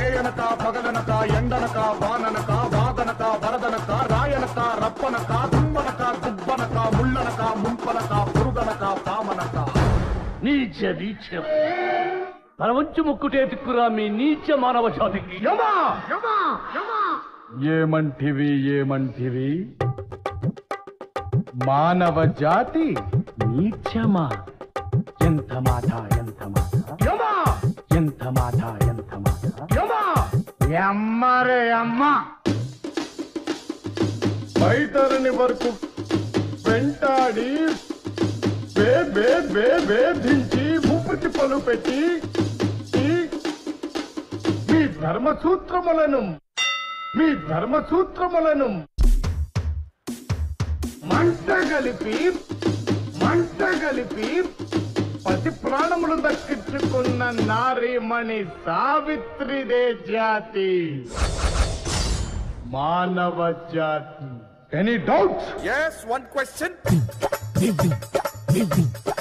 రేయనక పగలనక ఎండనక వాననక వాదనక వరదనక రాయనక రప్పనక దుమ్మనక దుబ్బనక ముళ్ళనక ముంపనక పురుగనక పామనక నీచ నీచ తలవంచు ముక్కుటే దిక్కురా మీ నీచ మానవ జాతికి యమా యమా యమా ఏమంటివి ఏమంటివి మానవ జాతి నీచమా ఎంత మాట ఎంత మాట యమా ఎంత మాట ఎంత మాట యమా ఎమ్మరే అమ్మ బయటరని వరకు వెంటాడి బే బే బే వేధించి ముప్పటి పలు పెట్టి ఈ- మీ ధర్మసూత్రములను మీ ధర్మసూత్రములను మంట కలిపి మంట కలిపి పతి ప్రాణములు దక్కించుకున్న నారీమణి సావిత్రిదే జాతి మానవ జాతి any doubts yes one question